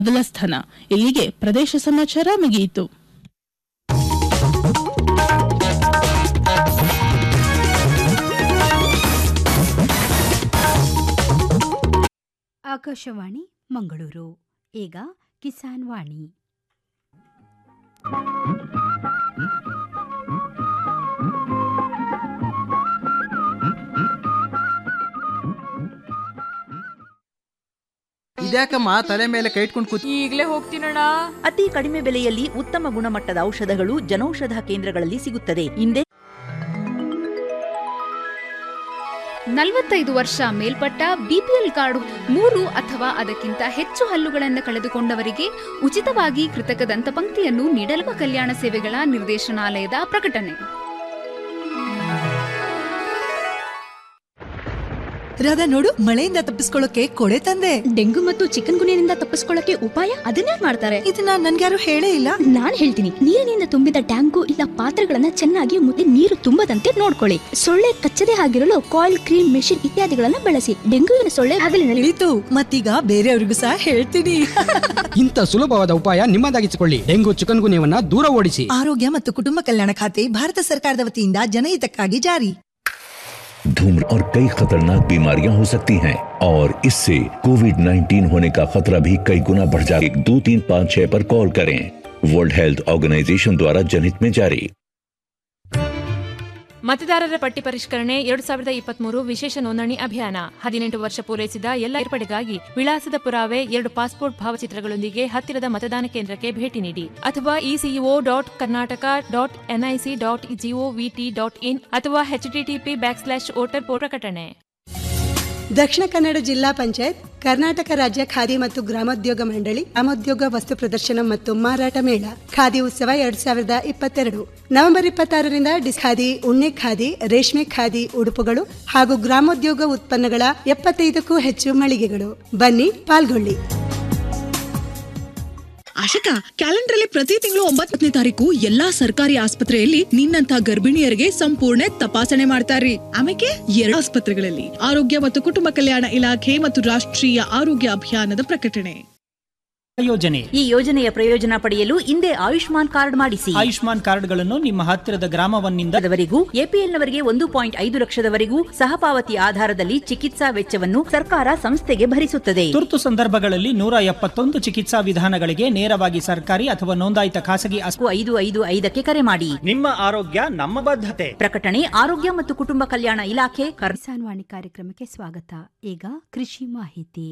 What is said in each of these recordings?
ಮೊದಲ ಸ್ಥಾನ ಇಲ್ಲಿಗೆ ಪ್ರದೇಶ ಸಮಾಚಾರ ಮುಗಿಯಿತು ಆಕಾಶವಾಣಿ ಮಂಗಳೂರು ಈಗ ಕಿಸಾನ್ ವಾಣಿ ಇದ್ಯಾಕಮ್ಮ ತಲೆ ಮೇಲೆ ಕೈ ಇಟ್ಕೊಂಡು ಕೂತ್ ಈಗ್ಲೇ ಹೋಗ್ತೀನಣ್ಣ ಅತಿ ಕಡಿಮೆ ಬೆಲೆಯಲ್ಲಿ ಉತ್ತಮ ಗುಣಮಟ್ಟದ ಔಷಧಗಳು ಜನೌಷಧ ಕೇಂದ್ರಗಳಲ್ಲಿ ಸಿಗುತ್ತದೆ ಹಿಂದೆ ನಲವತ್ತೈದು ವರ್ಷ ಮೇಲ್ಪಟ್ಟ ಬಿಪಿಎಲ್ ಕಾರ್ಡ್ ಮೂರು ಅಥವಾ ಅದಕ್ಕಿಂತ ಹೆಚ್ಚು ಹಲ್ಲುಗಳನ್ನು ಕಳೆದುಕೊಂಡವರಿಗೆ ಉಚಿತವಾಗಿ ಕೃತಕ ದಂತಪಂಕ್ತಿಯನ್ನು ನೀಡಲು ಕಲ್ಯಾಣ ಸೇವೆಗಳ ನಿರ್ದೇಶನಾಲಯದ ಪ್ರಕಟಣೆ ರಾಧಾ ನೋಡು ಮಳೆಯಿಂದ ತಪ್ಪಿಸ್ಕೊಳ್ಳೋಕೆ ಕೊಡೆ ತಂದೆ ಡೆಂಗು ಮತ್ತು ಚಿಕನ್ ಗುನಿಯಿಂದ ತಪ್ಪಿಸ್ಕೊಳ್ಳಕ್ಕೆ ಉಪಾಯ ಅದನ್ನೇ ಮಾಡ್ತಾರೆ ಇದನ್ನ ನನ್ಗ್ಯಾರು ಹೇಳೇ ಇಲ್ಲ ನಾನ್ ಹೇಳ್ತೀನಿ ನೀರಿನಿಂದ ತುಂಬಿದ ಟ್ಯಾಂಕು ಇಲ್ಲ ಪಾತ್ರೆಗಳನ್ನ ಚೆನ್ನಾಗಿ ಮುದ್ದೆ ನೀರು ತುಂಬದಂತೆ ನೋಡ್ಕೊಳ್ಳಿ ಸೊಳ್ಳೆ ಕಚ್ಚದೆ ಆಗಿರಲು ಕಾಯಿಲ್ ಕ್ರೀಮ್ ಮೆಷಿನ್ ಇತ್ಯಾದಿಗಳನ್ನ ಬಳಸಿ ಡೆಂಗುವಿನ ಸೊಳ್ಳೆ ಹಗಲಿನಲ್ಲಿ ತಿಳಿತು ಮತ್ತೀಗ ಬೇರೆಯವ್ರಿಗೂ ಸಹ ಹೇಳ್ತೀನಿ ಇಂಥ ಸುಲಭವಾದ ಉಪಾಯ ನಿಮ್ಮದಾಗಿಸಿಕೊಳ್ಳಿ ಡೆಂಗು ಚಿಕನ್ ಗುನ್ಯವನ್ನ ದೂರ ಓಡಿಸಿ ಆರೋಗ್ಯ ಮತ್ತು ಕುಟುಂಬ ಕಲ್ಯಾಣ ಖಾತೆ ಭಾರತ ಸರ್ಕಾರದ ವತಿಯಿಂದ ಜನಹಿತಕ್ಕಾಗಿ ಜಾರಿ धूम्र और कई खतरनाक बीमारियां हो सकती हैं और इससे कोविड 19 होने का खतरा भी कई गुना बढ़ जाए एक दो तीन पाँच छह पर कॉल करें वर्ल्ड हेल्थ ऑर्गेनाइजेशन द्वारा जनहित में जारी ಮತದಾರರ ಪಟ್ಟಿ ಪರಿಷ್ಕರಣೆ ಎರಡ್ ಸಾವಿರದ ಇಪ್ಪತ್ಮೂರು ವಿಶೇಷ ನೋಂದಣಿ ಅಭಿಯಾನ ಹದಿನೆಂಟು ವರ್ಷ ಪೂರೈಸಿದ ಎಲ್ಲ ಏರ್ಪಡೆಗಾಗಿ ವಿಳಾಸದ ಪುರಾವೆ ಎರಡು ಪಾಸ್ಪೋರ್ಟ್ ಭಾವಚಿತ್ರಗಳೊಂದಿಗೆ ಹತ್ತಿರದ ಮತದಾನ ಕೇಂದ್ರಕ್ಕೆ ಭೇಟಿ ನೀಡಿ ಅಥವಾ ECO dot Karnataka dot NIC dot GOVT dot in ಅಥವಾ ಎಚ್ಡಿಟಿಪಿ ಬ್ಯಾಕ್ ಸ್ಲಾಶ್ ವೋಟರ್ ಪ್ರಕಟಣೆ ದಕ್ಷಿಣ ಕನ್ನಡ ಜಿಲ್ಲಾ ಪಂಚಾಯತ್ ಕರ್ನಾಟಕ ರಾಜ್ಯ ಖಾದಿ ಮತ್ತು ಗ್ರಾಮೋದ್ಯೋಗ ಮಂಡಳಿ ಗ್ರಾಮೋದ್ಯೋಗ ವಸ್ತು ಪ್ರದರ್ಶನ ಮತ್ತು ಮಾರಾಟ ಮೇಳ ಖಾದಿ ಉತ್ಸವ ಎರಡ್ ಸಾವಿರದ ಇಪ್ಪತ್ತೆರಡು ನವೆಂಬರ್ ಇಪ್ಪತ್ತಾರರಿಂದ ಡಿಸ್ ಖಾದಿ ಉಣ್ಣೆ ಖಾದಿ ರೇಷ್ಮೆ ಖಾದಿ ಉಡುಪುಗಳು ಹಾಗೂ ಗ್ರಾಮೋದ್ಯೋಗ ಉತ್ಪನ್ನಗಳ ಎಪ್ಪತ್ತೈದಕ್ಕೂ ಹೆಚ್ಚು ಮಳಿಗೆಗಳು ಬನ್ನಿ ಪಾಲ್ಗೊಳ್ಳಿ ಆಶಿಕಾ ಕ್ಯಾಲೆಂಡರ್ ಅಲ್ಲಿ ಪ್ರತಿ ತಿಂಗಳು ಒಂಬತ್ತನೇ ತಾರೀಕು ಎಲ್ಲಾ ಸರ್ಕಾರಿ ಆಸ್ಪತ್ರೆಯಲ್ಲಿ ನಿನ್ನಂತ ಗರ್ಭಿಣಿಯರಿಗೆ ಸಂಪೂರ್ಣ ತಪಾಸಣೆ ಮಾಡ್ತಾರ್ರಿ ಆಮೇಲೆ ಎರಡು ಆಸ್ಪತ್ರೆಗಳಲ್ಲಿ ಆರೋಗ್ಯ ಮತ್ತು ಕುಟುಂಬ ಕಲ್ಯಾಣ ಇಲಾಖೆ ಮತ್ತು ರಾಷ್ಟ್ರೀಯ ಆರೋಗ್ಯ ಅಭಿಯಾನದ ಪ್ರಕಟಣೆ ಯೋಜನೆ ಈ ಯೋಜನೆಯ ಪ್ರಯೋಜನ ಪಡೆಯಲು ಹಿಂದೆ ಆಯುಷ್ಮಾನ್ ಕಾರ್ಡ್ ಮಾಡಿಸಿ ಆಯುಷ್ಮಾನ್ ಕಾರ್ಡ್ಗಳನ್ನು ನಿಮ್ಮ ಹತ್ತಿರದ ಗ್ರಾಮವನ್ನಿಂದ ವರೆಗೂ ಎಪಿಎಲ್ನವರಿಗೆ ಒಂದು ಪಾಯಿಂಟ್ ಐದು ಲಕ್ಷದವರೆಗೂ ಸಹಪಾವತಿ ಆಧಾರದಲ್ಲಿ ಚಿಕಿತ್ಸಾ ವೆಚ್ಚವನ್ನು ಸರ್ಕಾರ ಸಂಸ್ಥೆಗೆ ಭರಿಸುತ್ತದೆ ತುರ್ತು ಸಂದರ್ಭಗಳಲ್ಲಿ ನೂರ ಎಪ್ಪತ್ತೊಂದು ಚಿಕಿತ್ಸಾ ವಿಧಾನಗಳಿಗೆ ನೇರವಾಗಿ ಸರ್ಕಾರಿ ಅಥವಾ ನೋಂದಾಯಿತ ಖಾಸಗಿ ಆಸ್ಪ- ಐದು ಐದು ಐದಕ್ಕೆ ಕರೆ ಮಾಡಿ ನಿಮ್ಮ ಆರೋಗ್ಯ ನಮ್ಮ ಬದ್ಧತೆ ಪ್ರಕಟಣೆ ಆರೋಗ್ಯ ಮತ್ತು ಕುಟುಂಬ ಕಲ್ಯಾಣ ಇಲಾಖೆ ಕರ್ ಕಿಸಾನ್ ವಾಣಿ ಕಾರ್ಯಕ್ರಮಕ್ಕೆ ಸ್ವಾಗತ ಈಗ ಕೃಷಿ ಮಾಹಿತಿ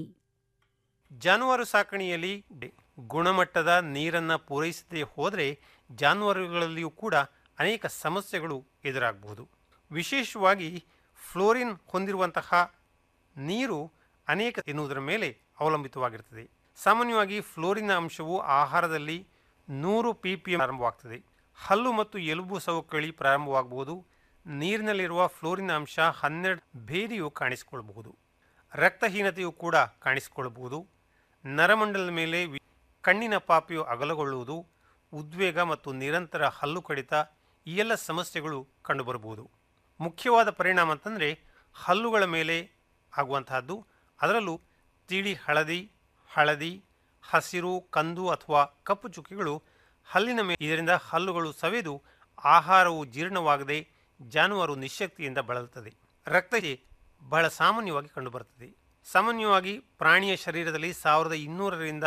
ಜಾನುವಾರು ಸಾಕಣೆಯಲ್ಲಿ ಡೆ- ಗುಣಮಟ್ಟದ ನೀರನ್ನು ಪೂರೈಸದೇ ಹೋದರೆ ಜಾನುವಾರುಗಳಲ್ಲಿಯೂ ಕೂಡ ಅನೇಕ ಸಮಸ್ಯೆಗಳು ಎದುರಾಗಬಹುದು ವಿಶೇಷವಾಗಿ ಫ್ಲೋರಿನ್ ಹೊಂದಿರುವಂತಹ ನೀರು ಅನೇಕ ಎನ್ನುವುದರ ಮೇಲೆ ಅವಲಂಬಿತವಾಗಿರ್ತದೆ ಸಾಮಾನ್ಯವಾಗಿ ಫ್ಲೋರಿನ್ ಅಂಶವು ಆಹಾರದಲ್ಲಿ ನೂರು ಪಿ ಪಿ ಎಂ ಪ್ರಾರಂಭವಾಗ್ತದೆ ಹಲ್ಲು ಮತ್ತು ಎಲುಬು ಸವಕಳಿ ಪ್ರಾರಂಭವಾಗಬಹುದು ನೀರಿನಲ್ಲಿರುವ ಫ್ಲೋರಿನ್ ಅಂಶ ಹನ್ನೆರಡು ಭೇದಿಯು ಕಾಣಿಸಿಕೊಳ್ಳಬಹುದು ರಕ್ತಹೀನತೆಯು ಕೂಡ ಕಾಣಿಸಿಕೊಳ್ಳಬಹುದು ನರಮಂಡಲದ ಮೇಲೆ ವಿ- ಕಣ್ಣಿನ ಪಾಪಿಯು ಅಗಲಗೊಳ್ಳುವುದು ಉದ್ವೇಗ ಮತ್ತು ನಿರಂತರ ಹಲ್ಲು ಕಡಿತ ಈ ಎಲ್ಲ ಸಮಸ್ಯೆಗಳು ಕಂಡುಬರಬಹುದು ಮುಖ್ಯವಾದ ಪರಿಣಾಮ ಅಂತಂದರೆ ಹಲ್ಲುಗಳ ಮೇಲೆ ಆಗುವಂತಹದ್ದು ಅದರಲ್ಲೂ ತಿಳಿ ಹಳದಿ ಹಳದಿ ಹಸಿರು ಕಂದು ಅಥವಾ ಕಪ್ಪು ಚುಕ್ಕಿಗಳು ಹಲ್ಲಿನ ಮೇಲೆ ಇದರಿಂದ ಹಲ್ಲುಗಳು ಸವೆದು ಆಹಾರವು ಜೀರ್ಣವಾಗದೆ ಜಾನುವಾರು ನಿಶಕ್ತಿಯಿಂದ ಬಳಲುತ್ತದೆ ರಕ್ತಕ್ಕೆ ಬಹಳ ಸಾಮಾನ್ಯವಾಗಿ ಕಂಡುಬರುತ್ತದೆ ಸಾಮಾನ್ಯವಾಗಿ ಪ್ರಾಣಿಯ ಶರೀರದಲ್ಲಿ ಸಾವಿರದ ಇನ್ನೂರರಿಂದ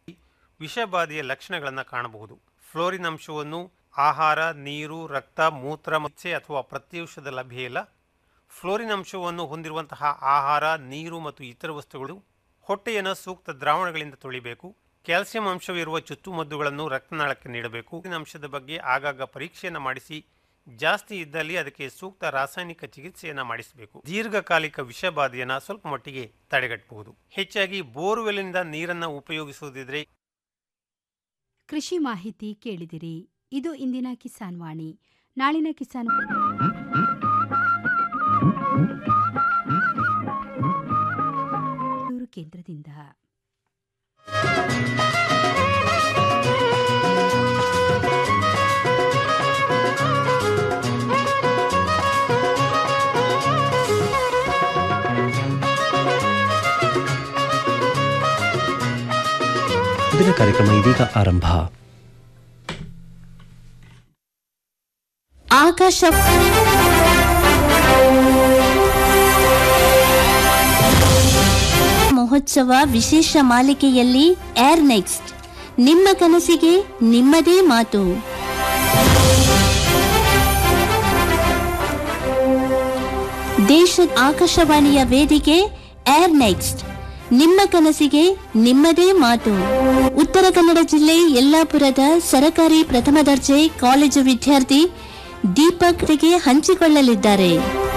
ವಿಷಬಾಧೆಯ ಲಕ್ಷಣಗಳನ್ನು ಕಾಣಬಹುದು ಫ್ಲೋರಿನ್ ಅಂಶವನ್ನು ಆಹಾರ ನೀರು ರಕ್ತ ಮೂತ್ರ ಮತ್ಸ್ಯ ಅಥವಾ ಪ್ರತ್ಯೌಷಧ ಲಭ್ಯ ಇಲ್ಲ ಫ್ಲೋರಿನ್ ಅಂಶವನ್ನು ಹೊಂದಿರುವಂತಹ ಆಹಾರ ನೀರು ಮತ್ತು ಇತರ ವಸ್ತುಗಳು ಹೊಟ್ಟೆಯನ್ನು ಸೂಕ್ತ ದ್ರಾವಣಗಳಿಂದ ತೊಳಿಬೇಕು ಕ್ಯಾಲ್ಸಿಯಂ ಅಂಶವಿರುವ ಚುಚ್ಚುಮದ್ದುಗಳನ್ನು ರಕ್ತನಾಳಕ್ಕೆ ನೀಡಬೇಕು ಫ್ಲೋರಿನ್ ಅಂಶದ ಬಗ್ಗೆ ಆಗಾಗ ಪರೀಕ್ಷೆಯನ್ನು ಮಾಡಿಸಿ ಜಾಸ್ತಿ ಇದ್ದಲ್ಲಿ ಅದಕ್ಕೆ ಸೂಕ್ತ ರಾಸಾಯನಿಕ ಚಿಕಿತ್ಸೆಯನ್ನು ಮಾಡಿಸಬೇಕು ದೀರ್ಘಕಾಲಿಕ ವಿಷಬಾಧೆಯನ್ನು ಸ್ವಲ್ಪ ಮಟ್ಟಿಗೆ ತಡೆಗಟ್ಟಬಹುದು ಹೆಚ್ಚಾಗಿ ಬೋರ್ವೆಲ್ನಿಂದ ನೀರನ್ನು ಉಪಯೋಗಿಸುವುದಿದ್ರೆ ಕೃಷಿ ಮಾಹಿತಿ ಕೇಳಿದಿರಿ ಇದು ಇಂದಿನ ಕಿಸಾನ್ ವಾಣಿ ನಾಳಿನ ಕಿಸಾನ್ ಬೆಂಗಳೂರು ಕೇಂದ್ರದಿಂದ ಸುದಿನ ಕಾರ್ಯಕ್ರಮ ಇದೀಗ ಆರಂಭ ಆಕಾಶ ಮಹೋತ್ಸವ ವಿಶೇಷ ಮಾಲಿಕೆಯಲ್ಲಿ ಏರ್ ನೆಕ್ಸ್ಟ್ ನಿಮ್ಮ ಕನಸಿಗೆ ನಿಮ್ಮದೇ ಮಾತು ದೇಶದ ಆಕಾಶವಾಣಿಯ ವೇದಿಕೆ ಏರ್ ನೆಕ್ಸ್ಟ್ ನಿಮ್ಮ ಕನಸಿಗೆ ನಿಮ್ಮದೇ ಮಾತು ಉತ್ತರ ಕನ್ನಡ ಜಿಲ್ಲೆ ಯಲ್ಲಾಪುರದ ಸರಕಾರಿ ಪ್ರಥಮ ದರ್ಜೆ ಕಾಲೇಜು ವಿದ್ಯಾರ್ಥಿ ದೀಪಕ್ ಗೆ ಹಂಚಿಕೊಳ್ಳಲಿದ್ದಾರೆ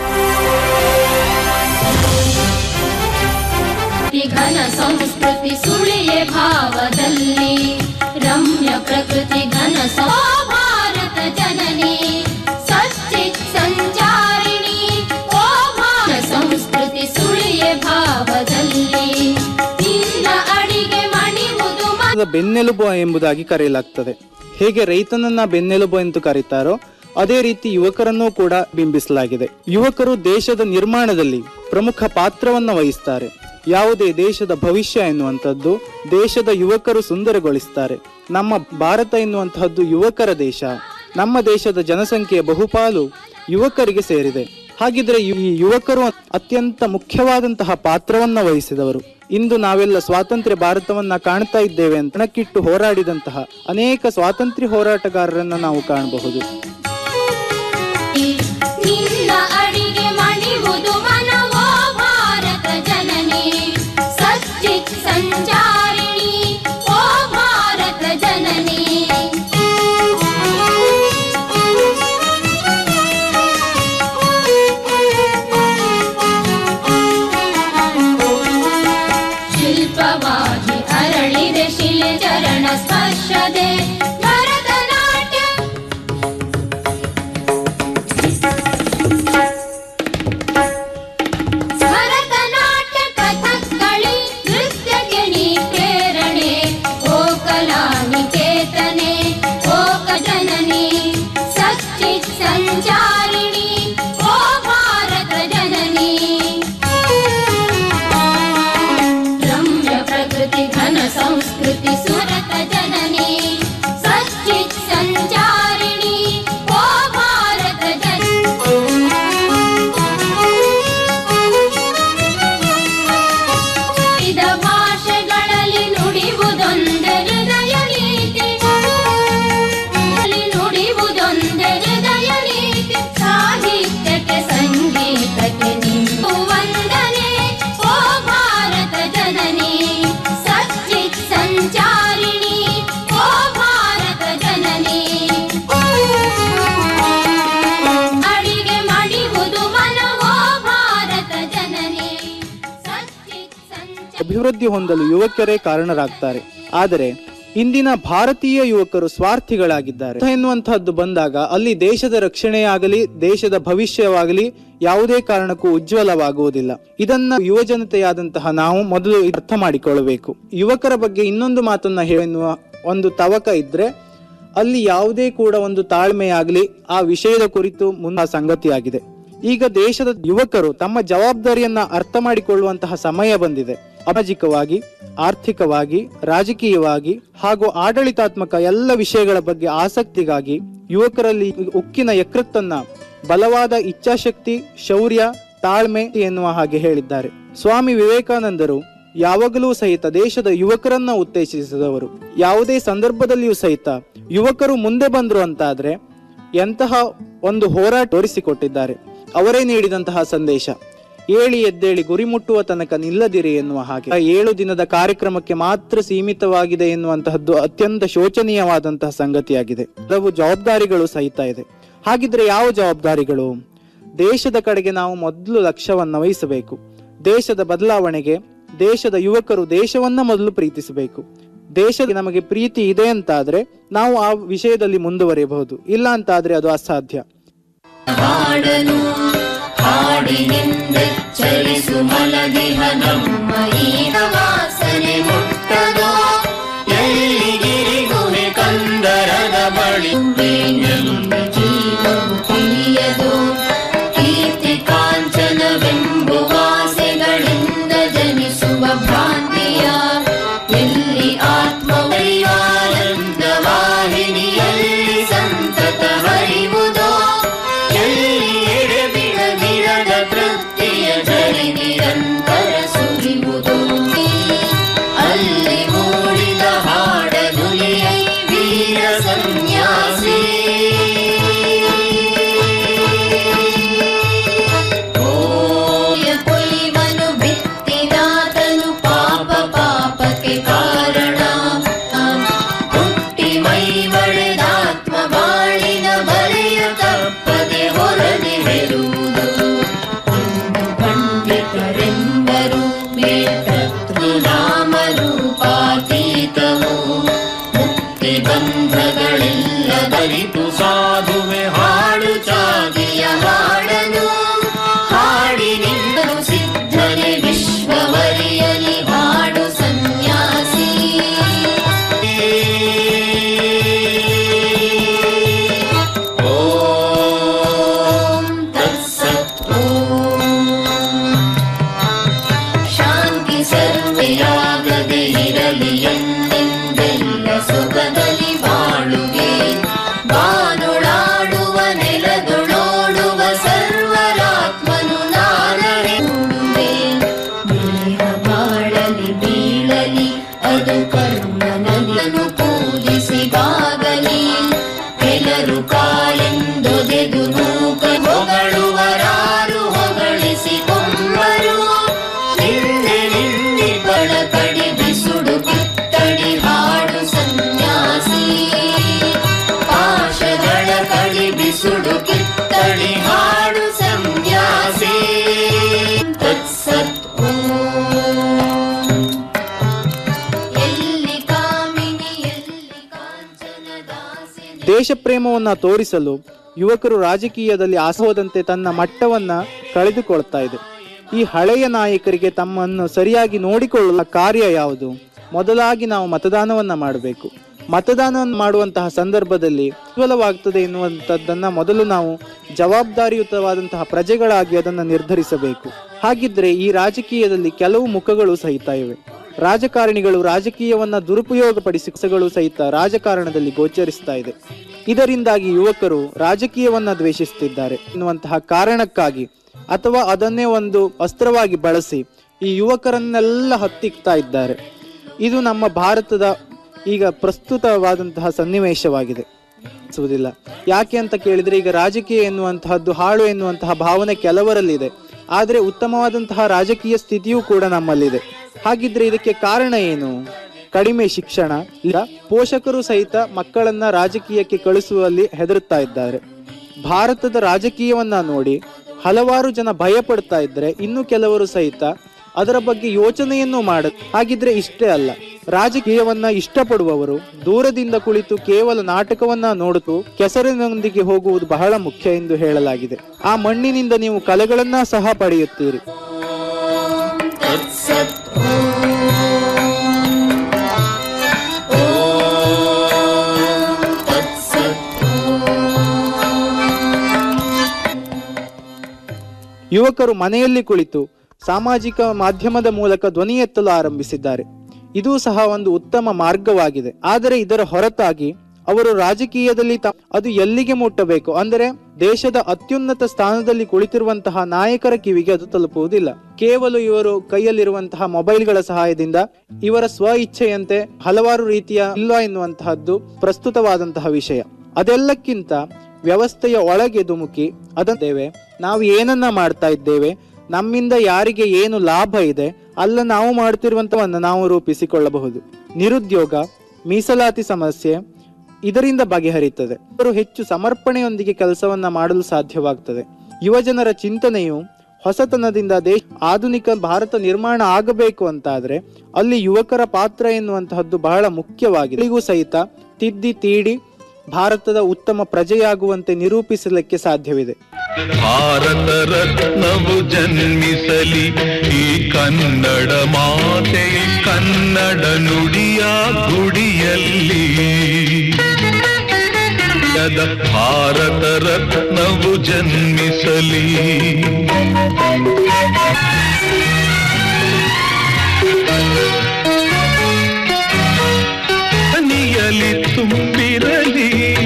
ಘನ ಸಂಸ್ಕೃತಿ ಸುಳಿಯ ಭಾವದಲ್ಲಿ ರಮ್ಯ ಪ್ರಕೃತಿ ಘನ ಸೋ ಭಾರತ ಜನನಿ ಸಚ್ಚಿತ್ ಸಂಚಾರಿಣಿ ಓ ಭಾರ ಸಂಸ್ಕೃತಿ ಸುಳಿಯ ಭಾವದಲ್ಲಿ ನಿನ್ನ ಅಡಿಗೆ ಮಣಿವುದು ಮ- ದ ಬೆನ್ನೆಲುಬು ಎಂಬುದಾಗಿ ಕರೆಯಲಾಗ್ತದೆ ಹೇಗೆ ರೈತನನ್ನ ಬೆನ್ನೆಲುಬು ಎಂದು ಕರೀತಾರೋ ಅದೇ ರೀತಿ ಯುವಕರನ್ನೂ ಕೂಡ ಬಿಂಬಿಸಲಾಗಿದೆ ಯುವಕರು ದೇಶದ ನಿರ್ಮಾಣದಲ್ಲಿ ಪ್ರಮುಖ ಪಾತ್ರವನ್ನ ವಹಿಸ್ತಾರೆ ಯಾವುದೇ ದೇಶದ ಭವಿಷ್ಯ ಎನ್ನುವಂಥದ್ದು ದೇಶದ ಯುವಕರು ಸುಂದರಗೊಳಿಸ್ತಾರೆ ನಮ್ಮ ಭಾರತ ಎನ್ನುವಂತಹದ್ದು ಯುವಕರ ದೇಶ ನಮ್ಮ ದೇಶದ ಜನಸಂಖ್ಯೆಯ ಬಹುಪಾಲು ಯುವಕರಿಗೆ ಸೇರಿದೆ ಹಾಗಿದ್ರೆ ಈ ಯುವಕರು ಅತ್ಯಂತ ಮುಖ್ಯವಾದಂತಹ ಪಾತ್ರವನ್ನ ವಹಿಸಿದವರು ಇಂದು ನಾವೆಲ್ಲ ಸ್ವಾತಂತ್ರ್ಯ ಭಾರತವನ್ನ ಕಾಣ್ತಾ ಇದ್ದೇವೆ ಅಂತ ಹಣಕ್ಕಿಟ್ಟು ಹೋರಾಡಿದಂತಹ ಅನೇಕ ಸ್ವಾತಂತ್ರ್ಯ ಹೋರಾಟಗಾರರನ್ನ ನಾವು ಕಾಣಬಹುದು ನಿನ್ನ ಅಡಿಗೆ ಮಣಿವುದು ಮನವೋ ಭಾರತ ಜನನಿ ಸಚ್ಚಿತ್ ಸಂಚಾರಿಣಿ ಓ ಭಾರತ ಜನನಿ ಶಿಲ್ಪವಾಗಿ ಅರಳಿದೆ ಶಿಲೆ ಚರಣ ಸ್ಪರ್ಶದೆ ಭರತನಾಟ್ಯ ಭರತನಾಟ್ಯ ಕಥಕ್ಕಳಿ ನೃತ್ಯಕ್ಕೆ ನೀ ಪ್ರೇರಣೆ ಓ ಕಲಾನಿಕೇತನೆ ಓ ಜನನಿ ಸಚ್ಚಿತ್ ಸಂಚಾರಿಣಿ ಓ ಭಾರತ ಜನನಿ ರಮ್ಯ ಪ್ರಕೃತಿ ಘನ ಸಂಸ್ಕೃತಿ ಸುರತ ಜನನಿ ಸಚ್ಚಿತ್ ಸಂಚಾರಿಣಿ ಓ ಭಾರತ ಜನ ವಿವಿಧ ಭಾಷೆಗಳಲ್ಲಿ ನುಡಿವುದೊಂದೇ ಹೃದಯ ನೀತಿ ಅಲ್ಲಿ ನುಡಿವುದೊಂದೇ ಹೃದಯ ನೀತಿ ಸಾಹಿತ್ಯಕ್ಕೆ ಸಂಗೀತಕ್ಕೆ ನಿಂತು ವಂದನೆ ಓ ಭಾರತ ಜನನಿ ಸಚ್ಚಿತ್ ಸಂಚಾರಿಣಿ ಓ ಭಾರತ ಜನನಿ ಅಡಿಗೆ ಮಡಿವುದು ಮನವೋ ಭಾರತ ಜನನಿ ಅಭಿವೃದ್ಧಿ ಹೊಂದಲು ಯುವಕರೇ ಕಾರಣರಾಗ್ತಾರೆ ಆದರೆ ಇಂದಿನ ಭಾರತೀಯ ಯುವಕರು ಸ್ವಾರ್ಥಿಗಳಾಗಿದ್ದಾರೆ ಎನ್ನುವಂತಹದ್ದು ಬಂದಾಗ ಅಲ್ಲಿ ದೇಶದ ರಕ್ಷಣೆಯಾಗಲಿ ದೇಶದ ಭವಿಷ್ಯವಾಗಲಿ ಯಾವುದೇ ಕಾರಣಕ್ಕೂ ಉಜ್ವಲವಾಗುವುದಿಲ್ಲ ಇದನ್ನ ಯುವ ಜನತೆಯಾದಂತಹ ನಾವು ಮೊದಲು ಅರ್ಥ ಮಾಡಿಕೊಳ್ಳಬೇಕು ಯುವಕರ ಬಗ್ಗೆ ಇನ್ನೊಂದು ಮಾತನ್ನ ಹೇಳುವ ಒಂದು ತವಕ ಇದ್ರೆ ಅಲ್ಲಿ ಯಾವುದೇ ಕೂಡ ಒಂದು ತಾಳ್ಮೆಯಾಗಲಿ ಆ ವಿಷಯದ ಕುರಿತು ಮುಂದ ಸಂಗತಿಯಾಗಿದೆ ಈಗ ದೇಶದ ಯುವಕರು ತಮ್ಮ ಜವಾಬ್ದಾರಿಯನ್ನ ಅರ್ಥ ಮಾಡಿಕೊಳ್ಳುವಂತಹ ಸಮಯ ಬಂದಿದೆ ಸಾಮಾಜಿಕವಾಗಿ ಆರ್ಥಿಕವಾಗಿ ರಾಜಕೀಯವಾಗಿ ಹಾಗೂ ಆಡಳಿತಾತ್ಮಕ ಎಲ್ಲ ವಿಷಯಗಳ ಬಗ್ಗೆ ಆಸಕ್ತಿಗಾಗಿ ಯುವಕರಲ್ಲಿ ಉಕ್ಕಿನ ಯಕೃತ್ತನ್ನ ಬಲವಾದ ಇಚ್ಛಾಶಕ್ತಿ ಶೌರ್ಯ ತಾಳ್ಮೆ ಎನ್ನುವ ಹಾಗೆ ಹೇಳಿದ್ದಾರೆ ಸ್ವಾಮಿ ವಿವೇಕಾನಂದರು ಯಾವಾಗಲೂ ಸಹಿತ ದೇಶದ ಯುವಕರನ್ನ ಉತ್ತೇಜಿಸಿದವರು ಯಾವುದೇ ಸಂದರ್ಭದಲ್ಲಿಯೂ ಸಹಿತ ಯುವಕರು ಮುಂದೆ ಬಂದ್ರು ಅಂತಾದ್ರೆ ಎಂತಹ ಒಂದು ಹೋರಾಟ ತೋರಿಸಿಕೊಟ್ಟಿದ್ದಾರೆ ಅವರೇ ನೀಡಿದಂತಹ ಸಂದೇಶ ಏಳಿ ಎದ್ದೇಳಿ ಗುರಿ ಮುಟ್ಟುವ ತನಕ ನಿಲ್ಲದಿರಿ ಎನ್ನುವ ಹಾಗೆ ಆ ಏಳು ದಿನದ ಕಾರ್ಯಕ್ರಮಕ್ಕೆ ಮಾತ್ರ ಸೀಮಿತವಾಗಿದೆ ಎನ್ನುವಂತಹದ್ದು ಅತ್ಯಂತ ಶೋಚನೀಯವಾದಂತಹ ಸಂಗತಿಯಾಗಿದೆ ಹಲವು ಜವಾಬ್ದಾರಿಗಳು ಸಹಿತ ಇದೆ ಹಾಗಿದ್ರೆ ಯಾವ ಜವಾಬ್ದಾರಿಗಳು ದೇಶದ ಕಡೆಗೆ ನಾವು ಮೊದಲು ಲಕ್ಷ್ಯವನ್ನ ವಹಿಸಬೇಕು ದೇಶದ ಬದಲಾವಣೆಗೆ ದೇಶದ ಯುವಕರು ದೇಶವನ್ನ ಮೊದಲು ಪ್ರೀತಿಸಬೇಕು ದೇಶದ ನಮಗೆ ಪ್ರೀತಿ ಇದೆ ಅಂತಾದ್ರೆ ನಾವು ಆ ವಿಷಯದಲ್ಲಿ ಮುಂದುವರಿಯಬಹುದು ಇಲ್ಲ ಅಂತಾದ್ರೆ ಅದು ಅಸಾಧ್ಯ ಹಾಡನು ಹಾಡಿನಿಂದ ಚಲಿಸು ಮಲದಿಹ ನಮ್ಮ ಈನ ವಾಸನೆ ಮುಟ್ಟದೋ ಎಲ್ಲಿಗಿರಿ ಗುಹೆ ಕಂದರದ ಬಳಿ ಎಲ್ಲ ಜೀವವು ತಿಳಿಯದು ಕೀರ್ತಿ ಕಾಂಚನವೆಂಬುವಾಸೆಗಳಿಂದ ಜನಿಸುವ ಭ್ರಾಂತಿಯ ಎಲ್ಲಿ ಆತ್ಮವೇ ದೇಶ ಪ್ರೇಮವನ್ನ ತೋರಿಸಲು ಯುವಕರು ರಾಜಕೀಯದಲ್ಲಿ ಆಸೋದಂತೆ ತನ್ನ ಮಟ್ಟವನ್ನ ಕಳೆದುಕೊಳ್ತಾ ಇದೆ ಈ ಹಳೆಯ ನಾಯಕರಿಗೆ ತಮ್ಮನ್ನು ಸರಿಯಾಗಿ ನೋಡಿಕೊಳ್ಳುವ ಕಾರ್ಯ ಯಾವುದು ಮೊದಲಾಗಿ ನಾವು ಮತದಾನವನ್ನ ಮಾಡಬೇಕು ಮತದಾನವನ್ನು ಮಾಡುವಂತಹ ಸಂದರ್ಭದಲ್ಲಿ ವಿಫಲವಾಗ್ತದೆ ಎನ್ನುವಂಥದ್ದನ್ನ ಮೊದಲು ನಾವು ಜವಾಬ್ದಾರಿಯುತವಾದಂತಹ ಪ್ರಜೆಗಳಾಗಿ ಅದನ್ನು ನಿರ್ಧರಿಸಬೇಕು ಹಾಗಿದ್ರೆ ಈ ರಾಜಕೀಯದಲ್ಲಿ ಕೆಲವು ಮುಖಗಳು ಸಹಿತ ಇವೆ ರಾಜಕಾರಣಿಗಳು ರಾಜಕೀಯವನ್ನ ದುರುಪಯೋಗಪಡಿಸಿಗಳು ಸಹಿತ ರಾಜಕಾರಣದಲ್ಲಿ ಗೋಚರಿಸ್ತಾ ಇದೆ ಇದರಿಂದಾಗಿ ಯುವಕರು ರಾಜಕೀಯವನ್ನ ದ್ವೇಷಿಸುತ್ತಿದ್ದಾರೆ ಎನ್ನುವಂತಹ ಕಾರಣಕ್ಕಾಗಿ ಅಥವಾ ಅದನ್ನೇ ಒಂದು ಅಸ್ತ್ರವಾಗಿ ಬಳಸಿ ಈ ಯುವಕರನ್ನೆಲ್ಲ ಹತ್ತಿಕ್ತಾ ಇದ್ದಾರೆ ಇದು ನಮ್ಮ ಭಾರತದ ಈಗ ಪ್ರಸ್ತುತವಾದಂತಹ ಸನ್ನಿವೇಶವಾಗಿದೆ ಅನಿಸುವುದಿಲ್ಲ ಯಾಕೆ ಅಂತ ಕೇಳಿದ್ರೆ ಈಗ ರಾಜಕೀಯ ಎನ್ನುವಂತಹದ್ದು ಹಾಳು ಎನ್ನುವಂತಹ ಭಾವನೆ ಕೆಲವರಲ್ಲಿದೆ ಆದರೆ ಉತ್ತಮವಾದಂತಹ ರಾಜಕೀಯ ಸ್ಥಿತಿಯೂ ಕೂಡ ನಮ್ಮಲ್ಲಿದೆ ಹಾಗಿದ್ರೆ ಇದಕ್ಕೆ ಕಾರಣ ಏನು ಕಡಿಮೆ ಶಿಕ್ಷಣ ಇಲ್ಲ ಪೋಷಕರು ಸಹಿತ ಮಕ್ಕಳನ್ನ ರಾಜಕೀಯಕ್ಕೆ ಕಳಿಸುವಲ್ಲಿ ಹೆದರುತ್ತಾ ಇದ್ದಾರೆ ಭಾರತದ ರಾಜಕೀಯವನ್ನ ನೋಡಿ ಹಲವಾರು ಜನ ಭಯ ಪಡ್ತಾ ಇದ್ರೆ ಇನ್ನು ಕೆಲವರು ಸಹಿತ ಅದರ ಬಗ್ಗೆ ಯೋಚನೆಯನ್ನು ಮಾಡ ಹಾಗಿದ್ರೆ ಇಷ್ಟೇ ಅಲ್ಲ ರಾಜಕೀಯವನ್ನ ಇಷ್ಟಪಡುವವರು ದೂರದಿಂದ ಕುಳಿತು ಕೇವಲ ನಾಟಕವನ್ನ ನೋಡುತ್ತು ಕೆಸರಿನೊಂದಿಗೆ ಹೋಗುವುದು ಬಹಳ ಮುಖ್ಯ ಎಂದು ಹೇಳಲಾಗಿದೆ ಆ ಮಣ್ಣಿನಿಂದ ನೀವು ಕಲೆಗಳನ್ನ ಸಹ ಪಡೆಯುತ್ತೀರಿ ಯುವಕರು ಮನೆಯಲ್ಲಿ ಕುಳಿತು ಸಾಮಾಜಿಕ ಮಾಧ್ಯಮದ ಮೂಲಕ ಧ್ವನಿ ಎತ್ತಲು ಆರಂಭಿಸಿದ್ದಾರೆ ಇದು ಸಹ ಒಂದು ಉತ್ತಮ ಮಾರ್ಗವಾಗಿದೆ ಆದರೆ ಇದರ ಹೊರತಾಗಿ ಅವರು ರಾಜಕೀಯದಲ್ಲಿ ತ- ಅದು ಎಲ್ಲಿಗೆ ಮುಟ್ಟಬೇಕು ಅಂದರೆ ದೇಶದ ಅತ್ಯುನ್ನತ ಸ್ಥಾನದಲ್ಲಿ ಕುಳಿತಿರುವಂತಹ ನಾಯಕರ ಕಿವಿಗೆ ಅದು ತಲುಪುವುದಿಲ್ಲ ಕೇವಲ ಇವರು ಕೈಯಲ್ಲಿರುವಂತಹ ಮೊಬೈಲ್ಗಳ ಸಹಾಯದಿಂದ ಇವರ ಸ್ವ ಇಚ್ಛೆಯಂತೆ ಹಲವಾರು ರೀತಿಯ ಇಲ್ಲ ಎನ್ನುವಂತಹದ್ದು ಪ್ರಸ್ತುತವಾದಂತಹ ವಿಷಯ ಅದೆಲ್ಲಕ್ಕಿಂತ ವ್ಯವಸ್ಥೆಯ ಒಳಗೆ ಧುಮುಕಿ ಅದಂತೇವೆ ನಾವು ಏನನ್ನ ಮಾಡ್ತಾ ಇದ್ದೇವೆ ನಮ್ಮಿಂದ ಯಾರಿಗೆ ಏನು ಲಾಭ ಇದೆ ಅಲ್ಲ ನಾವು ಮಾಡ್ತಿರುವಂತವನ್ನ ನಾವು ರೂಪಿಸಿಕೊಳ್ಳಬಹುದು ನಿರುದ್ಯೋಗ ಮೀಸಲಾತಿ ಸಮಸ್ಯೆ ಇದರಿಂದ ಬಗೆಹರಿಯುತ್ತದೆ ಅವರು ಹೆಚ್ಚು ಸಮರ್ಪಣೆಯೊಂದಿಗೆ ಕೆಲಸವನ್ನ ಮಾಡಲು ಸಾಧ್ಯವಾಗ್ತದೆ ಯುವಜನರ ಚಿಂತನೆಯು ಹೊಸತನದಿಂದ ದೇಶ ಆಧುನಿಕ ಭಾರತ ನಿರ್ಮಾಣ ಆಗಬೇಕು ಅಂತಾದ್ರೆ ಅಲ್ಲಿ ಯುವಕರ ಪಾತ್ರ ಎನ್ನುವಂತಹದ್ದು ಬಹಳ ಮುಖ್ಯವಾಗಿದೆ ಇಲ್ಲಿಗೂ ಸಹಿತ ತಿದ್ದಿ ತೀಡಿ ಭಾರತದ ಉತ್ತಮ ಪ್ರಜೆಯಾಗುವಂತೆ ನಿರೂಪಿಸಲಿಕ್ಕೆ ಸಾಧ್ಯವಿದೆ ಭಾರತ ರತ್ನವು ಜನ್ಮಿಸಲಿ ಈ ಕನ್ನಡ ಮಾತೆ ಕನ್ನಡ ನುಡಿಯ ಗುಡಿಯಲ್ಲಿ ಯದ ಭಾರತ ರತ್ನವು ಜನ್ಮಿಸಲಿ ನಿಯಲಿ ತುಂಬಿರಲಿ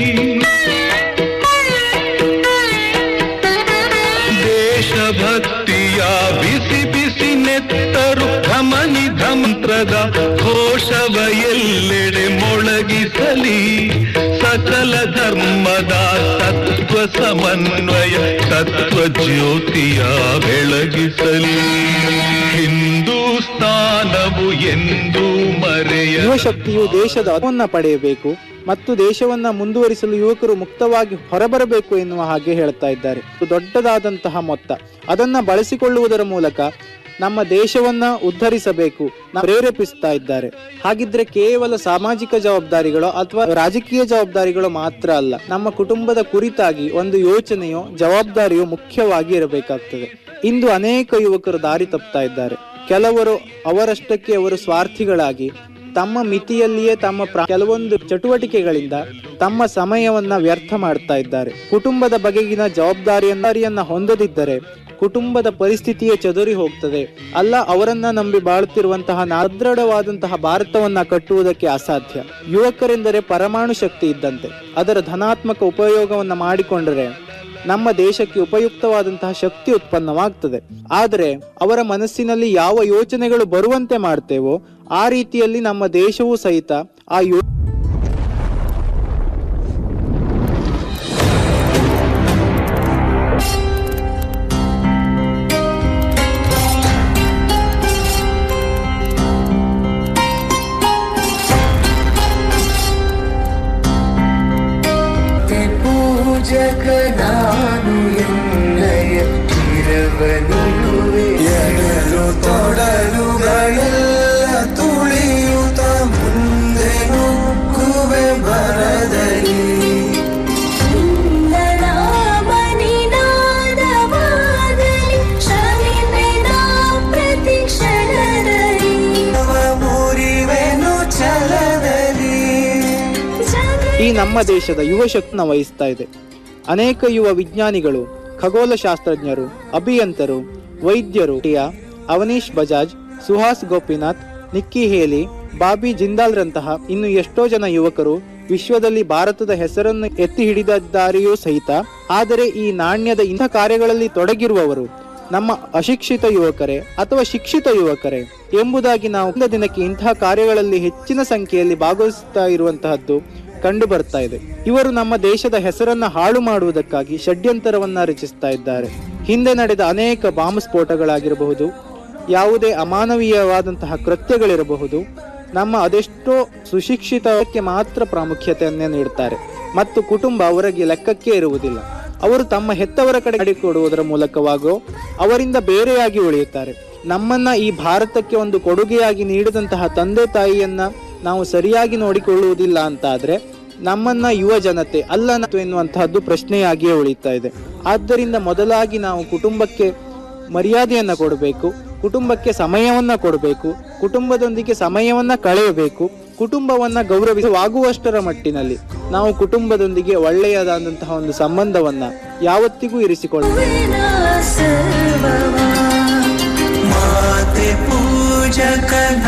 ದೇಶಭಕ್ತಿಯ ಬಿಸಿ ಬಿಸಿ ನೆತ್ತರು ಧಮನಿ ಧಮಂತ್ರದ ಘೋಷವ ಎಲ್ಲೆಡೆ ಮೊಳಗಿಸಲಿ ಸಕಲ ಧರ್ಮದ ತತ್ವ ಸಮನ್ವಯ ತತ್ವ ಜ್ಯೋತಿಯ ಬೆಳಗಿಸಲಿ ಹಿಂದೂಸ್ತಾನವು ಎಂದು ಮರೆಯ ಯುವಶಕ್ತಿಯು ದೇಶದ ಅರಿವನ್ನ ಪಡೆಯಬೇಕು ಮತ್ತು ದೇಶವನ್ನ ಮುಂದುವರಿಸಲು ಯುವಕರು ಮುಕ್ತವಾಗಿ ಹೊರಬರಬೇಕು ಎನ್ನುವ ಹಾಗೆ ಹೇಳ್ತಾ ಇದ್ದಾರೆ ಇದು ದೊಡ್ಡದಾದಂತಹ ಮೊತ್ತ ಅದನ್ನ ಬಳಸಿಕೊಳ್ಳುವುದರ ಮೂಲಕ ನಮ್ಮ ದೇಶವನ್ನ ಉದ್ಧರಿಸಬೇಕು ನ- ಪ್ರೇರೇಪಿಸ್ತಾ ಇದ್ದಾರೆ ಹಾಗಿದ್ರೆ ಕೇವಲ ಸಾಮಾಜಿಕ ಜವಾಬ್ದಾರಿಗಳು ಅಥವಾ ರಾಜಕೀಯ ಜವಾಬ್ದಾರಿಗಳು ಮಾತ್ರ ಅಲ್ಲ ನಮ್ಮ ಕುಟುಂಬದ ಕುರಿತಾಗಿ ಒಂದು ಯೋಚನೆಯೋ ಜವಾಬ್ದಾರಿಯೋ ಮುಖ್ಯವಾಗಿ ಇರಬೇಕಾಗ್ತದೆ ಇಂದು ಅನೇಕ ಯುವಕರು ದಾರಿ ತಪ್ತಾ ಇದ್ದಾರೆ ಕೆಲವರು ಅವರಷ್ಟಕ್ಕೆ ಅವರು ಸ್ವಾರ್ಥಿಗಳಾಗಿ ತಮ್ಮ ಮಿತಿಯಲ್ಲಿಯೇ ತಮ್ಮ ಪ್ರಾ- ಕೆಲವೊಂದು ಚಟುವಟಿಕೆಗಳಿಂದ ತಮ್ಮ ಸಮಯವನ್ನ ವ್ಯರ್ಥ ಮಾಡ್ತಾ ಇದ್ದಾರೆ ಕುಟುಂಬದ ಬಗೆಗಿನ ಜವಾಬ್ದಾರಿಯನ್ನ ಹೊಂದದಿದ್ದರೆ ಕುಟುಂಬದ ಪರಿಸ್ಥಿತಿಯೇ ಚದುರಿ ಹೋಗ್ತದೆ ಅಲ್ಲ ಅವರನ್ನ ನಂಬಿ ಬಾಳುತ್ತಿರುವಂತಹ ನಾದೃಢವಾದಂತಹ ಭಾರತವನ್ನ ಕಟ್ಟುವುದಕ್ಕೆ ಅಸಾಧ್ಯ ಯುವಕರೆಂದರೆ ಪರಮಾಣು ಶಕ್ತಿ ಇದ್ದಂತೆ ಅದರ ಧನಾತ್ಮಕ ಉಪಯೋಗವನ್ನ ಮಾಡಿಕೊಂಡರೆ ನಮ್ಮ ದೇಶಕ್ಕೆ ಉಪಯುಕ್ತವಾದಂತಹ ಶಕ್ತಿ ಉತ್ಪನ್ನವಾಗ್ತದೆ ಆದರೆ ಅವರ ಮನಸ್ಸಿನಲ್ಲಿ ಯಾವ ಯೋಚನೆಗಳು ಬರುವಂತೆ ಮಾಡ್ತೇವೋ ಆ ರೀತಿಯಲ್ಲಿ ನಮ್ಮ ದೇಶವೂ ಸಹಿತ ಆ ಯೋ ಪೂಜಕ ನಾನು ಎನ್ನಯ ಚಿರವನಿರುವೆ ಎಡಲು ತೊಡಲುಗಳೆಲ್ಲ ತುಳಿಯುತ್ತ ಮುಂದೆ ನುಗ್ಗುವೆ ಬರದಲ್ಲಿ ಈ ನಮ್ಮ ದೇಶದ ಯುವ ಶಕ್ತಿನ ವಹಿಸ್ತಾ ಇದೆ ಅನೇಕ ಯುವ ವಿಜ್ಞಾನಿಗಳು ಖಗೋಳ ಶಾಸ್ತ್ರಜ್ಞರು ಅಭಿಯಂತರು ವೈದ್ಯರು Tia Avneesh Bajaj Suhas Gopinath Nikki Haley Bobby ಜಿಂದಾಲ್ರಂತಹ ಇನ್ನು ಎಷ್ಟೋ ಜನ ಯುವಕರು ವಿಶ್ವದಲ್ಲಿ ಭಾರತದ ಹೆಸರನ್ನು ಎತ್ತಿ ಹಿಡಿದಿದ್ದಾರೆಯೂ ಸಹಿತ ಆದರೆ ಈ ನಾಣ್ಯದ ಇಂಥ ಕಾರ್ಯಗಳಲ್ಲಿ ತೊಡಗಿರುವವರು ನಮ್ಮ ಅಶಿಕ್ಷಿತ ಯುವಕರೇ ಅಥವಾ ಶಿಕ್ಷಿತ ಯುವಕರೇ ಎಂಬುದಾಗಿ ನಾವು ಒಂದು ದಿನಕ್ಕೆ ಇಂತಹ ಕಾರ್ಯಗಳಲ್ಲಿ ಹೆಚ್ಚಿನ ಸಂಖ್ಯೆಯಲ್ಲಿ ಭಾಗವಹಿಸುತ್ತಾ ಇರುವಂತಹದ್ದು ಕಂಡು ಬರ್ತಾ ಇದೆ ಇವರು ನಮ್ಮ ದೇಶದ ಹೆಸರನ್ನ ಹಾಳು ಮಾಡುವುದಕ್ಕಾಗಿ ಷಡ್ಯಂತರವನ್ನ ರಚಿಸ್ತಾ ಇದ್ದಾರೆ ಹಿಂದೆ ನಡೆದ ಅನೇಕ ಬಾಂಬ್ ಸ್ಫೋಟಗಳಾಗಿರಬಹುದು ಯಾವುದೇ ಅಮಾನವೀಯವಾದಂತಹ ಕೃತ್ಯಗಳಿರಬಹುದು ನಮ್ಮ ಅದೆಷ್ಟೋ ಸುಶಿಕ್ಷಿತಕ್ಕೆ ಮಾತ್ರ ಪ್ರಾಮುಖ್ಯತೆಯನ್ನೇ ನೀಡುತ್ತಾರೆ ಮತ್ತು ಕುಟುಂಬ ಅವರಿಗೆ ಲೆಕ್ಕಕ್ಕೆ ಇರುವುದಿಲ್ಲ ಅವರು ತಮ್ಮ ಹೆತ್ತವರ ಕಡೆ ಮಾಡಿಕೊಡುವುದರ ಮೂಲಕವಾಗೋ ಅವರಿಂದ ಬೇರೆಯಾಗಿ ಉಳಿಯುತ್ತಾರೆ ನಮ್ಮನ್ನ ಈ ಭಾರತಕ್ಕೆ ಒಂದು ಕೊಡುಗೆಯಾಗಿ ನೀಡಿದಂತಹ ತಂದೆ ತಾಯಿಯನ್ನ ನಾವು ಸರಿಯಾಗಿ ನೋಡಿಕೊಳ್ಳುವುದಿಲ್ಲ ಅಂತಾದ್ರೆ ನಮ್ಮನ್ನ ಯುವ ಜನತೆ ಅಲ್ಲ ನಾವು ಎನ್ನುವಂತಹದ್ದು ಪ್ರಶ್ನೆಯಾಗಿಯೇ ಉಳಿತಾ ಇದೆ ಆದ್ದರಿಂದ ಮೊದಲಾಗಿ ನಾವು ಕುಟುಂಬಕ್ಕೆ ಮರ್ಯಾದೆಯನ್ನ ಕೊಡಬೇಕು ಕುಟುಂಬಕ್ಕೆ ಸಮಯವನ್ನ ಕೊಡಬೇಕು ಕುಟುಂಬದೊಂದಿಗೆ ಸಮಯವನ್ನ ಕಳೆಯಬೇಕು ಕುಟುಂಬವನ್ನ ಗೌರವಿಸುವಾಗುವಷ್ಟರ ಮಟ್ಟಿನಲ್ಲಿ ನಾವು ಕುಟುಂಬದೊಂದಿಗೆ ಒಳ್ಳೆಯದಾದಂತಹ ಒಂದು ಸಂಬಂಧವನ್ನ ಯಾವತ್ತಿಗೂ ಇರಿಸಿಕೊಳ್ಳಬೇಕು ಮಾತೆ ಪೂಜಕನ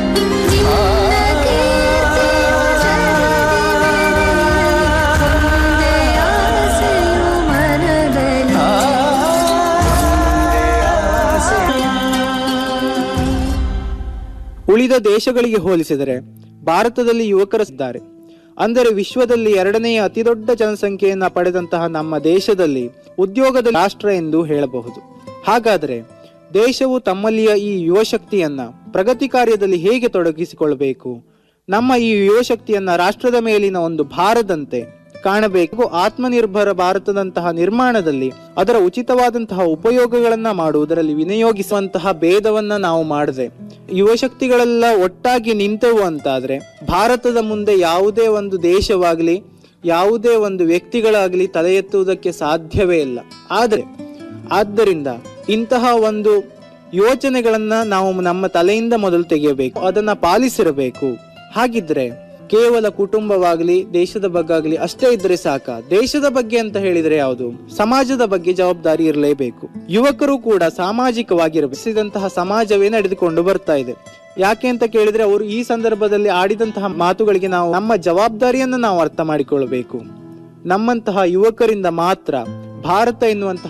ಉಳಿದ ದೇಶಗಳಿಗೆ ಹೋಲಿಸಿದರೆ ಭಾರತದಲ್ಲಿ ಯುವಕರಿದ್ದಾರೆ ಅಂದರೆ ವಿಶ್ವದಲ್ಲಿ ಎರಡನೆಯ ಅತಿದೊಡ್ಡ ಜನಸಂಖ್ಯೆಯನ್ನ ಪಡೆದಂತಹ ನಮ್ಮ ದೇಶದಲ್ಲಿ ಉದ್ಯೋಗದ ರಾಷ್ಟ್ರ ಎಂದು ಹೇಳಬಹುದು ಹಾಗಾದರೆ ದೇಶವು ತಮ್ಮಲ್ಲಿಯ ಈ ಯುವಶಕ್ತಿಯನ್ನ ಪ್ರಗತಿ ಕಾರ್ಯದಲ್ಲಿ ಹೇಗೆ ತೊಡಗಿಸಿಕೊಳ್ಳಬೇಕು ನಮ್ಮ ಈ ಯುವಶಕ್ತಿಯನ್ನ ರಾಷ್ಟ್ರದ ಮೇಲಿನ ಒಂದು ಭಾರದಂತೆ ಕಾಣಬೇಕು ಆತ್ಮನಿರ್ಭರ ಭಾರತದಂತಹ ನಿರ್ಮಾಣದಲ್ಲಿ ಅದರ ಉಚಿತವಾದಂತಹ ಉಪಯೋಗಗಳನ್ನ ಮಾಡುವುದರಲ್ಲಿ ವಿನಿಯೋಗಿಸುವಂತಹ ಭೇದವನ್ನ ನಾವು ಮಾಡದೆ ಯುವಶಕ್ತಿಗಳೆಲ್ಲ ಒಟ್ಟಾಗಿ ನಿಂತೆವು ಅಂತಾದ್ರೆ ಭಾರತದ ಮುಂದೆ ಯಾವುದೇ ಒಂದು ದೇಶವಾಗಲಿ ಯಾವುದೇ ಒಂದು ವ್ಯಕ್ತಿಗಳಾಗಲಿ ತಲೆ ಎತ್ತುವುದಕ್ಕೆ ಸಾಧ್ಯವೇ ಇಲ್ಲ ಆದರೆ ಆದ್ದರಿಂದ ಇಂತಹ ಒಂದು ಯೋಚನೆಗಳನ್ನ ನಾವು ನಮ್ಮ ತಲೆಯಿಂದ ಮೊದಲು ತೆಗೆಯಬೇಕು ಅದನ್ನ ಪಾಲಿಸಿರಬೇಕು ಹಾಗಿದ್ರೆ ಕೇವಲ ಕುಟುಂಬವಾಗಲಿ ದೇಶದ ಬಗ್ಗೆ ಆಗಲಿ ಅಷ್ಟೇ ಇದ್ರೆ ಸಾಕ ದೇಶದ ಬಗ್ಗೆ ಅಂತ ಹೇಳಿದ್ರೆ ಯಾವುದು ಸಮಾಜದ ಬಗ್ಗೆ ಜವಾಬ್ದಾರಿ ಇರಲೇಬೇಕು ಯುವಕರು ಕೂಡ ಸಾಮಾಜಿಕವಾಗಿರಬೇಕಿದಂತಹ ಸಮಾಜವೇ ನಡೆದುಕೊಂಡು ಬರ್ತಾ ಇದೆ ಯಾಕೆ ಅಂತ ಕೇಳಿದ್ರೆ ಅವರು ಈ ಸಂದರ್ಭದಲ್ಲಿ ಆಡಿದಂತಹ ಮಾತುಗಳಿಗೆ ನಾವು ನಮ್ಮ ಜವಾಬ್ದಾರಿಯನ್ನು ನಾವು ಅರ್ಥ ಮಾಡಿಕೊಳ್ಳಬೇಕು ನಮ್ಮಂತಹ ಯುವಕರಿಂದ ಮಾತ್ರ ಭಾರತ ಎನ್ನುವಂತಹ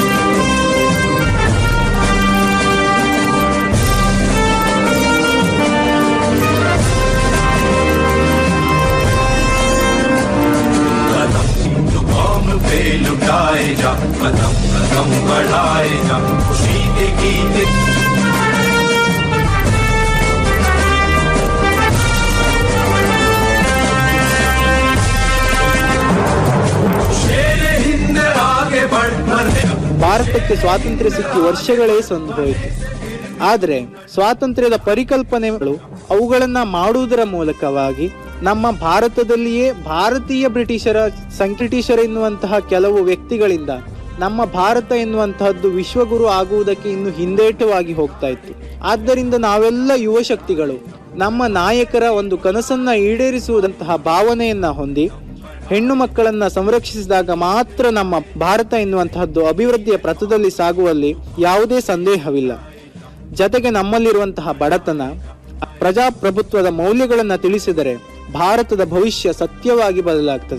कदम पे लुटाए जा कदम कदम बढ़ाए जा खुशी के गीत शेर हिंद आगे बढ़ बढ़ ಭಾರತಕ್ಕೆ ಸ್ವಾತಂತ್ರ್ಯ ಸಿಕ್ಕಿ ವರ್ಷಗಳೇ ಸಂದು ಹೋಯಿತು ಆದರೆ ಸ್ವಾತಂತ್ರ್ಯದ ಪರಿಕಲ್ಪನೆಗಳು ಅವುಗಳನ್ನ ಮಾಡುವುದರ ಮೂಲಕವಾಗಿ ನಮ್ಮ ಭಾರತದಲ್ಲಿಯೇ ಭಾರತೀಯ ಬ್ರಿಟಿಷರ ಸಂ- ಬ್ರಿಟಿಷರ ಎನ್ನುವಂತಹ ಕೆಲವು ವ್ಯಕ್ತಿಗಳಿಂದ ನಮ್ಮ ಭಾರತ ಎನ್ನುವಂತಹದ್ದು ವಿಶ್ವಗುರು ಆಗುವುದಕ್ಕೆ ಇನ್ನು ಹಿಂದೇಟವಾಗಿ ಹೋಗ್ತಾ ಇತ್ತು ಆದ್ದರಿಂದ ನಾವೆಲ್ಲ ಯುವ ಶಕ್ತಿಗಳು ನಮ್ಮ ನಾಯಕರ ಒಂದು ಕನಸನ್ನ ಈಡೇರಿಸುವುದಂತಹ ಭಾವನೆಯನ್ನ ಹೊಂದಿ ಹೆಣ್ಣು ಮಕ್ಕಳನ್ನ ಸಂರಕ್ಷಿಸಿದಾಗ ಮಾತ್ರ ನಮ್ಮ ಭಾರತ ಎನ್ನುವಂತಹದ್ದು ಅಭಿವೃದ್ಧಿಯ ಪಥದಲ್ಲಿ ಸಾಗುವಲ್ಲಿ ಯಾವುದೇ ಸಂದೇಹವಿಲ್ಲ ಜತೆಗೆ ನಮ್ಮಲ್ಲಿರುವಂತಹ ಬಡತನ ಪ್ರಜಾಪ್ರಭುತ್ವದ ಮೌಲ್ಯಗಳನ್ನ ತಿಳಿಸಿದರೆ ಭಾರತದ ಭವಿಷ್ಯ ಸತ್ಯವಾಗಿ ಬದಲಾಗ್ತದೆ